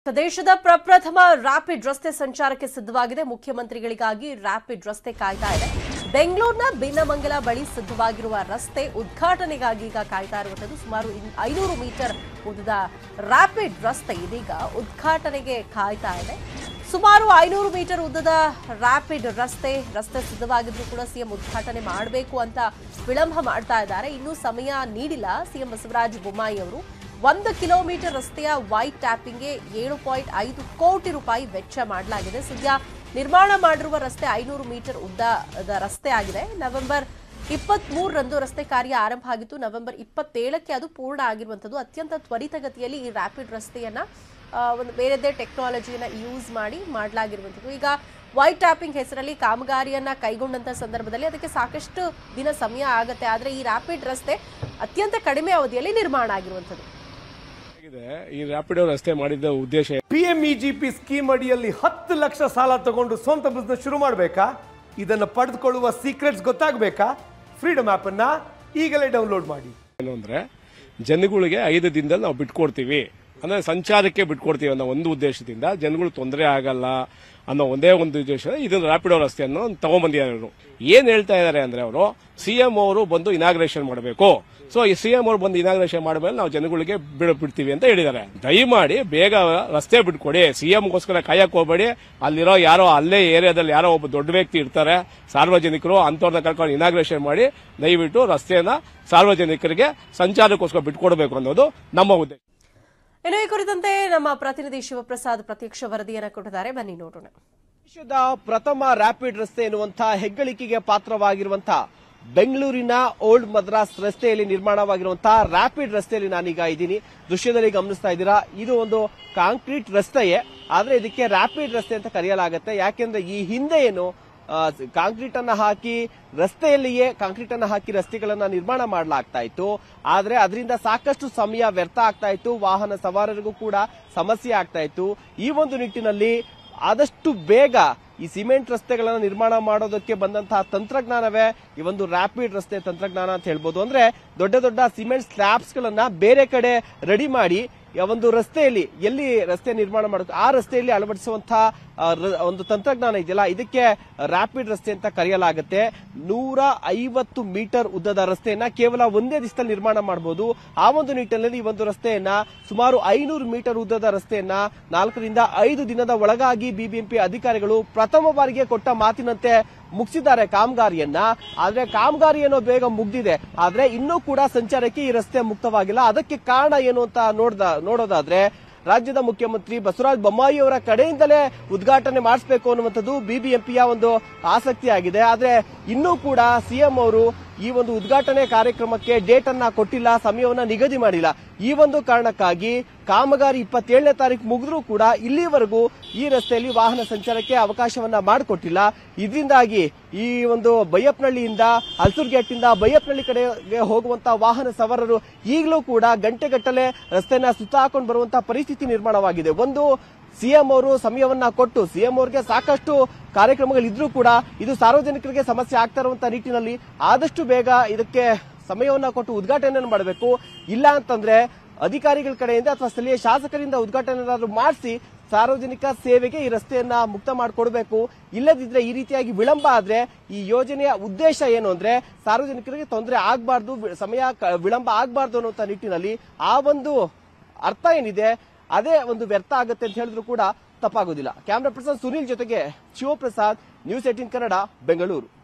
ದೇಶದ ಪ್ರಪ್ರಥಮ ರ್ಯಾಪಿಡ್ ರಸ್ತೆ ಸಂಚಾರಕ್ಕೆ ಸಿದ್ಧವಾಗಿದೆ ಮುಖ್ಯಮಂತ್ರಿಗಳಿಗಾಗಿ ರ್ಯಾಪಿಡ್ ರಸ್ತೆ ಕಾಯ್ತಾ ಇದೆ ಬೆಂಗಳೂರಿನ ಭಿನ್ನಮಂಗಲ ಬಳಿ ಸಿದ್ಧವಾಗಿರುವ ರಸ್ತೆ ಉದ್ಘಾಟನೆಗಾಗಿ ಈಗ ಕಾಯ್ತಾ ಇರುವಂತದ್ದು ಸುಮಾರು ಇನ್- ಐನೂರು ಮೀಟರ್ ಉದ್ದದ ರ್ಯಾಪಿಡ್ ರಸ್ತೆ ಇದೀಗ ಉದ್ಘಾಟನೆಗೆ ಕಾಯ್ತಾ ಇದೆ ಸುಮಾರು ಐನೂರು ಮೀಟರ್ ಉದ್ದದ ರ್ಯಾಪಿಡ್ ರಸ್ತೆ ರಸ್ತೆ ಸಿದ್ಧವಾಗಿದ್ರು ಕೂಡ ಸಿಎಂ ಉದ್ಘಾಟನೆ ಮಾಡಬೇಕು ಅಂತ ವಿಳಂಬ ಮಾಡ್ತಾ ಇದ್ದಾರೆ ಇನ್ನೂ ಸಮಯ ನೀಡಿಲ್ಲ ಸಿಎಂ ಬಸವರಾಜ ಬೊಮ್ಮಾಯಿ ಅವರು ಒಂದು ಕಿಲೋಮೀಟರ್ ರಸ್ತೆಯ ವೈಟ್ ಟ್ಯಾಪಿಂಗ್ಗೆ ಏಳು ಪಾಯಿಂಟ್ ಐದು ಕೋಟಿ ರೂಪಾಯಿ ವೆಚ್ಚ ಮಾಡಲಾಗಿದೆ ಸದ್ಯ ನಿರ್ಮಾಣ ಮಾಡಿರುವ ರಸ್ತೆ ಐನೂರು ಮೀಟರ್ ಉದ್ದದ ರಸ್ತೆ ಆಗಿದೆ ನವೆಂಬರ್ ಇಪ್ಪತ್ತ್ ಮೂರರಂದು ರಸ್ತೆ ಕಾರ್ಯ ಆರಂಭ ಆಗಿತ್ತು ನವೆಂಬರ್ ಇಪ್ಪತ್ತೇಳಕ್ಕೆ ಅದು ಪೂರ್ಣ ಆಗಿರುವಂಥದ್ದು ಅತ್ಯಂತ ತ್ವರಿತಗತಿಯಲ್ಲಿ ಈ ರ್ಯಾಪಿಡ್ ರಸ್ತೆಯನ್ನ ಆ, ಒಂದು ಬೇರೆದೇ ಟೆಕ್ನಾಲಜಿಯನ್ನ ಯೂಸ್ ಮಾಡಿ ಮಾಡಲಾಗಿರುವಂಥದ್ದು ಈಗ ವೈಟ್ ಟ್ಯಾಪಿಂಗ್ ಹೆಸರಲ್ಲಿ ಕಾಮಗಾರಿಯನ್ನ ಕೈಗೊಂಡಂತ ಸಂದರ್ಭದಲ್ಲಿ ಅದಕ್ಕೆ ಸಾಕಷ್ಟು ದಿನ ಸಮಯ ಆಗತ್ತೆ ಆದ್ರೆ ಈ ರ್ಯಾಪಿಡ್ ರಸ್ತೆ ಅತ್ಯಂತ ಕಡಿಮೆ ಅವಧಿಯಲ್ಲಿ ನಿರ್ಮಾಣ ಆಗಿರುವಂಥದ್ದು ಆಗಿದೆ. ಈ ರ್ಯಾಪಿಡೋ ರಸ್ತೆ ಮಾಡಿದ ಉದ್ದೇಶ ಪಿಎಂಇಜಿಪಿ ಸ್ಕೀಮ್ ಅಡಿಯಲ್ಲಿ ಹತ್ತು ಲಕ್ಷ ಸಾಲ ತಗೊಂಡು ಸ್ವಂತ ಬಿಸ್ನೆಸ್ ಶುರು ಮಾಡಬೇಕಾ ಇದನ್ನು ಪಡೆದುಕೊಳ್ಳುವ ಸೀಕ್ರೆಟ್ಸ್ ಗೊತ್ತಾಗಬೇಕಾ ಫ್ರೀಡಮ್ ಆಪ್ ಅನ್ನ ಈಗಲೇ ಡೌನ್ಲೋಡ್ ಮಾಡಿ ಏನು ಅಂದ್ರೆ ಜನಗಳಿಗೆ ಐದು ದಿನದಲ್ಲಿ ನಾವು ಬಿಟ್ಕೊಡ್ತೀವಿ ಅಂದ್ರೆ ಸಂಚಾರಕ್ಕೆ ಬಿಟ್ಕೊಡ್ತೀವಿ ಅನ್ನೋ ಒಂದು ಉದ್ದೇಶದಿಂದ ಜನಗಳು ತೊಂದರೆ ಆಗಲ್ಲ ಅನ್ನೋ ಒಂದೇ ಒಂದು ಉದ್ದೇಶ ಇದನ್ನು ರ್ಯಾಪಿಡೋ ರಸ್ತೆಯನ್ನು ತಗೊಂಡ್ಬಂದಿದ್ದಾರೆ ಏನ್ ಹೇಳ್ತಾ ಇದ್ದಾರೆ ಅಂದ್ರೆ ಅವರು ಸಿಎಂ ಅವರು ಬಂದು ಇನಾಗ್ರೇಷನ್ ಮಾಡಬೇಕು ಸೊ ಈ ಸಿಎಂ ಅವರು ಬಂದು ಇನಾಗ್ರೇಷನ್ ಮಾಡಿದ್ಮೇಲೆ ನಾವು ಜನಗಳಿಗೆ ಬಿಡ ಬಿಡ್ತೀವಿ ಅಂತ ಹೇಳಿದ್ದಾರೆ ದಯಮಾಡಿ ಬೇಗ ರಸ್ತೆ ಬಿಟ್ಕೊಡಿ ಸಿಎಂಗೋಸ್ಕರ ಕಾಯಕ್ ಹೋಗ್ಬೇಡಿ ಅಲ್ಲಿರೋ ಯಾರೋ ಅಲ್ಲೇ ಏರಿಯಾದಲ್ಲಿ ಯಾರೋ ಒಬ್ಬ ದೊಡ್ಡ ವ್ಯಕ್ತಿ ಇರ್ತಾರೆ ಸಾರ್ವಜನಿಕರು ಅಂತವ್ರನ್ನ ಕರ್ಕೊಂಡು ಇನಾಗ್ರೇಷನ್ ಮಾಡಿ ದಯವಿಟ್ಟು ರಸ್ತೆಯನ್ನ ಸಾರ್ವಜನಿಕರಿಗೆ ಸಂಚಾರಕ್ಕೋಸ್ಕರ ಬಿಟ್ಕೊಡ್ಬೇಕು ಅನ್ನೋದು ನಮ್ಮ ಉದ್ದೇಶ ಇನ್ನು ಈ ಕುರಿತಂತೆ ನಮ್ಮ ಪ್ರತಿನಿಧಿ ಶಿವಪ್ರಸಾದ್ ಪ್ರತ್ಯಕ್ಷ ವರದಿಯನ್ನ ಕೊಟ್ಟಿದ್ದಾರೆ ಬನ್ನಿ ನೋಡೋಣ ದೇಶದ ಪ್ರಥಮ ರ್ಯಾಪಿಡ್ ರಸ್ತೆ ಎನ್ನುವಂತಹ ಹೆಗ್ಗಳಿಕೆಗೆ ಪಾತ್ರವಾಗಿರುವಂತಹ ಬೆಂಗಳೂರಿನ ಓಲ್ಡ್ ಮದ್ರಾಸ್ ರಸ್ತೆಯಲ್ಲಿ ನಿರ್ಮಾಣವಾಗಿರುವಂತಹ ರ್ಯಾಪಿಡ್ ರಸ್ತೆಯಲ್ಲಿ ನಾನೀಗ ಇದ್ದೀನಿ ದೃಶ್ಯದಲ್ಲಿ ಗಮನಿಸ್ತಾ ಇದ್ದೀರಾ ಇದು ಒಂದು ಕಾಂಕ್ರೀಟ್ ರಸ್ತೆಯೇ ಆದ್ರೆ ಇದಕ್ಕೆ ರ್ಯಾಪಿಡ್ ರಸ್ತೆ ಅಂತ ಕರೆಯಲಾಗುತ್ತೆ ಯಾಕೆಂದ್ರೆ ಈ ಹಿಂದೆ ಏನು ಆ, ಕಾಂಕ್ರೀಟ್ ಅನ್ನ ಹಾಕಿ ರಸ್ತೆಯಲ್ಲಿಯೇ ಕಾಂಕ್ರೀಟ್ ಅನ್ನ ಹಾಕಿ ರಸ್ತೆಗಳನ್ನ ನಿರ್ಮಾಣ ಮಾಡಲಾಗ್ತಾ ಇತ್ತು ಆದ್ರೆ ಅದರಿಂದ ಸಾಕಷ್ಟು ಸಮಯ ವ್ಯರ್ಥ ಆಗ್ತಾ ಇತ್ತು ವಾಹನ ಸವಾರರಿಗೂ ಕೂಡ ಸಮಸ್ಯೆ ಆಗ್ತಾ ಇತ್ತು ಈ ಒಂದು ನಿಟ್ಟಿನಲ್ಲಿ ಆದಷ್ಟು ಬೇಗ ಈ ಸಿಮೆಂಟ್ ರಸ್ತೆಗಳನ್ನ ನಿರ್ಮಾಣ ಮಾಡೋದಕ್ಕೆ ಬಂದಂತಹ ತಂತ್ರಜ್ಞಾನವೇ ಈ ಒಂದು ರ್ಯಾಪಿಡ್ ರಸ್ತೆ ತಂತ್ರಜ್ಞಾನ ಅಂತ ಹೇಳ್ಬೋದು ಅಂದ್ರೆ ದೊಡ್ಡ ದೊಡ್ಡ ಸಿಮೆಂಟ್ ಸ್ಲ್ಯಾಬ್ಸ್ ಗಳನ್ನ ಬೇರೆ ಕಡೆ ರೆಡಿ ಮಾಡಿ ಆ ಒಂದು ರಸ್ತೆಯಲ್ಲಿ ಎಲ್ಲಿ ರಸ್ತೆ ನಿರ್ಮಾಣ ಮಾಡುತ್ತೆ ಆ ರಸ್ತೆಯಲ್ಲಿ ಅಳವಡಿಸುವಂತಹ ಆ, ರ- ಒಂದು ತಂತ್ರಜ್ಞಾನ ಇದೆಯಲ್ಲ ಇದಕ್ಕೆ ರ್ಯಾಪಿಡ್ ರಸ್ತೆ ಅಂತ ಕರೆಯಲಾಗುತ್ತೆ ನೂರ ಐವತ್ತು ಮೀಟರ್ ಉದ್ದದ ರಸ್ತೆಯನ್ನ ಕೇವಲ ಒಂದೇ ದಿವಸದಲ್ಲಿ ನಿರ್ಮಾಣ ಮಾಡಬಹುದು ಆ ಒಂದು ನಿಟ್ಟಿನಲ್ಲಿ ಈ ಒಂದು ರಸ್ತೆಯನ್ನ ಸುಮಾರು ಐನೂರು ಮೀಟರ್ ಉದ್ದದ ರಸ್ತೆಯನ್ನ ನಾಲ್ಕರಿಂದ ಐದು ದಿನದ ಒಳಗಾಗಿ ಬಿಬಿಎಂಪಿ ಅಧಿಕಾರಿಗಳು ಪ್ರಥಮ ಬಾರಿಗೆ ಕೊಟ್ಟ ಮಾತಿನಂತೆ ಮುಗಿಸಿದ್ದಾರೆ ಕಾಮಗಾರಿಯನ್ನ ಆದ್ರೆ ಕಾಮಗಾರಿ ಏನೋ ಬೇಗ ಮುಗ್ದಿದೆ ಆದ್ರೆ ಇನ್ನೂ ಕೂಡ ಸಂಚಾರಕ್ಕೆ ಈ ರಸ್ತೆ ಮುಕ್ತವಾಗಿಲ್ಲ ಅದಕ್ಕೆ ಕಾರಣ ಏನು ಅಂತ ನೋಡ್ದ ನೋಡೋದಾದ್ರೆ ರಾಜ್ಯದ ಮುಖ್ಯಮಂತ್ರಿ ಬಸವರಾಜ ಬೊಮ್ಮಾಯಿ ಅವರ ಕಡೆಯಿಂದಲೇ ಉದ್ಘಾಟನೆ ಮಾಡಿಸಬೇಕು ಅನ್ನುವಂಥದ್ದು ಬಿಬಿಎಂಪಿಯ ಒಂದು ಆಸಕ್ತಿ ಆಗಿದೆ ಆದ್ರೆ ಇನ್ನೂ ಕೂಡ ಸಿಎಂ ಅವರು ಈ ಒಂದು ಉದ್ಘಾಟನೆ ಕಾರ್ಯಕ್ರಮಕ್ಕೆ ಡೇಟ್ ಅನ್ನ ಕೊಟ್ಟಿಲ್ಲ ಸಮಯವನ್ನ ನಿಗದಿ ಮಾಡಿಲ್ಲ ಈ ಒಂದು ಕಾರಣಕ್ಕಾಗಿ ಕಾಮಗಾರಿ ಇಪ್ಪತ್ತೇಳನೇ ತಾರೀಕು ಮುಗಿದ್ರೂ ಕೂಡ ಇಲ್ಲಿವರೆಗೂ ಈ ರಸ್ತೆಯಲ್ಲಿ ವಾಹನ ಸಂಚಾರಕ್ಕೆ ಅವಕಾಶವನ್ನ ಮಾಡಿಕೊಟ್ಟಿಲ್ಲ ಇದರಿಂದಾಗಿ ಈ ಒಂದು ಬೈಯಪ್ನಹಳ್ಳಿಯಿಂದ ಹಲ್ಸೂರ್ಗೇಟ್ನಿಂದ ಬೈಯಪ್ನಹಳ್ಳಿ ಕಡೆಗೆ ಹೋಗುವಂತ ವಾಹನ ಸವಾರರು ಈಗಲೂ ಕೂಡ ಗಂಟೆಗಟ್ಟಲೆ ರಸ್ತೆನ ಸುತ್ತ ಹಾಕೊಂಡು ಬರುವಂತಹ ಪರಿಸ್ಥಿತಿ ನಿರ್ಮಾಣವಾಗಿದೆ ಒಂದು ಸಿಎಂ ಅವರು ಸಮಯವನ್ನ ಕೊಟ್ಟು ಸಿಎಂ ಅವರಿಗೆ ಸಾಕಷ್ಟು ಕಾರ್ಯಕ್ರಮಗಳಿದ್ರೂ ಕೂಡ ಇದು ಸಾರ್ವಜನಿಕರಿಗೆ ಸಮಸ್ಯೆ ಆಗ್ತಾ ಇರುವಂತಹ ನಿಟ್ಟಿನಲ್ಲಿ ಆದಷ್ಟು ಬೇಗ ಇದಕ್ಕೆ ಸಮಯವನ್ನ ಕೊಟ್ಟು ಉದ್ಘಾಟನೆಯನ್ನು ಮಾಡಬೇಕು ಇಲ್ಲ ಅಂತಂದ್ರೆ ಅಧಿಕಾರಿಗಳ ಕಡೆಯಿಂದ ಅಥವಾ ಸ್ಥಳೀಯ ಶಾಸಕರಿಂದ ಉದ್ಘಾಟನೆ ಮಾಡಿಸಿ ಸಾರ್ವಜನಿಕ ಸೇವೆಗೆ ಈ ರಸ್ತೆಯನ್ನ ಮುಕ್ತ ಮಾಡಿಕೊಡ್ಬೇಕು ಇಲ್ಲದಿದ್ರೆ ಈ ರೀತಿಯಾಗಿ ವಿಳಂಬ ಆದ್ರೆ ಈ ಯೋಜನೆಯ ಉದ್ದೇಶ ಏನು ಅಂದ್ರೆ ಸಾರ್ವಜನಿಕರಿಗೆ ತೊಂದರೆ ಆಗಬಾರ್ದು ಸಮಯ ಕ- ವಿಳಂಬ ಆಗಬಾರ್ದು ಅನ್ನುವಂತ ನಿಟ್ಟಿನಲ್ಲಿ ಆ ಒಂದು ಅರ್ಥ ಏನಿದೆ ಅದೇ ಒಂದು ವ್ಯರ್ಥ ಆಗುತ್ತೆ ಅಂತ ಹೇಳಿದ್ರು ಕೂಡ ತಪ್ಪಾಗೋದಿಲ್ಲ ಕ್ಯಾಮ್ರಾ ಪರ್ಸನ್ ಸುನಿಲ್ ಜೊತೆಗೆ ಶಿವಪ್ರಸಾದ್ ನ್ಯೂಸ್ ಏಟೀನ್ ಕನ್ನಡ ಬೆಂಗಳೂರು